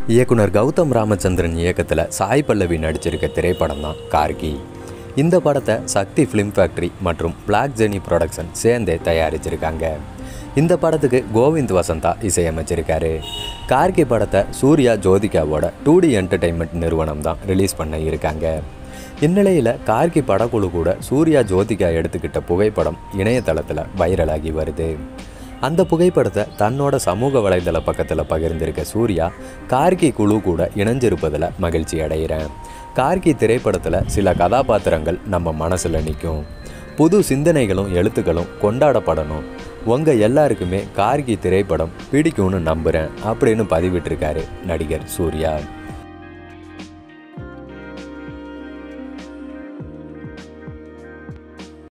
இயக்குனர் கௌதம் ராமச்சந்திரன் இயக்கத்தில் சாய் பல்லவி நடிச்சிருக்க திரைப்படம் தான் கார்கி இந்த படத்தை சக்தி ஃபிலிம் ஃபேக்ட்ரி மற்றும் பிளாக் ஜெனி ப்ரொடக்ஷன் சேர்ந்தே தயாரிச்சிருக்காங்க இந்த படத்துக்கு கோவிந்த் வசந்தா இசையமைச்சிருக்காரு கார்கி படத்தை சூர்யா ஜோதிகாவோட டூ டி என்டர்டைன்மெண்ட் நிறுவனம் தான் ரிலீஸ் பண்ண இருக்காங்க இந்நிலையில் கார்கி படக்குழு கூட சூர்யா ஜோதிகா எடுத்துக்கிட்ட புகைப்படம் இணையதளத்தில் வைரலாகி வருது அந்த புகைப்படத்தை தன்னோட சமூக வலைதள பக்கத்தில் பகிர்ந்திருக்க சூர்யா கார்கி குழு கூட இணைஞ்சிருப்பதில் மகிழ்ச்சி அடைகிறேன் கார்கி திரைப்படத்தில் சில கதாபாத்திரங்கள் நம்ம மனசில் நிற்கும் புது சிந்தனைகளும் எழுத்துக்களும் கொண்டாடப்படணும் உங்கள் எல்லாருக்குமே கார்கி திரைப்படம் பிடிக்கும்னு நம்புகிறேன் அப்படின்னு பதிவிட்டிருக்காரு நடிகர் சூர்யா